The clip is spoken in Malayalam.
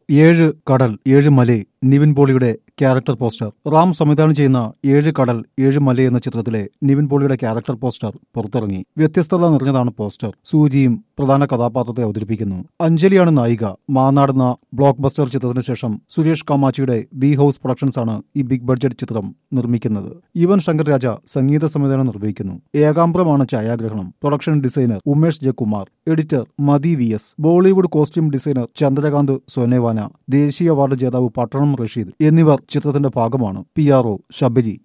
ഏഴ് കടൽ ഏഴ് മലേ നിവിൻ പോളിയുടെ ക്യാരക്ടർ പോസ്റ്റർ റാം സംവിധാനം ചെയ്യുന്ന ഏഴ് കടൽ ഏഴ് മല എന്ന ചിത്രത്തിലെ നിവിൻ പോളിയുടെ ക്യാരക്ടർ പോസ്റ്റർ പുറത്തിറങ്ങി വ്യത്യസ്തത നിറഞ്ഞതാണ് പോസ്റ്റർ സൂര്യയും പ്രധാന കഥാപാത്രത്തെ അവതരിപ്പിക്കുന്നു അഞ്ജലിയാണ് നായിക മാനാട് എന്ന ബ്ലോക്ക് ബസ്റ്റർ ചിത്രത്തിന് ശേഷം സുരേഷ് കാമാച്ചിയുടെ ബി ഹൌസ് പ്രൊഡക്ഷൻസ് ആണ് ഈ ബിഗ് ബഡ്ജറ്റ് ചിത്രം നിർമ്മിക്കുന്നത് യുവൻ ശങ്കർ രാജ സംഗീത സംവിധാനം നിർവഹിക്കുന്നു ഏകാംബ്രമാണ് ഛായാഗ്രഹണം production designer Umesh J Kumar editor Mathi V S Bollywood costume designer Chandrakant Sonawane ദേശീയ അവാർഡ് ജേതാവ് പട്ടണം റഷീദ് എന്നിവർ ചിത്രത്തിന്റെ ഭാഗമാണ് പി ആർ ഒ ശബരി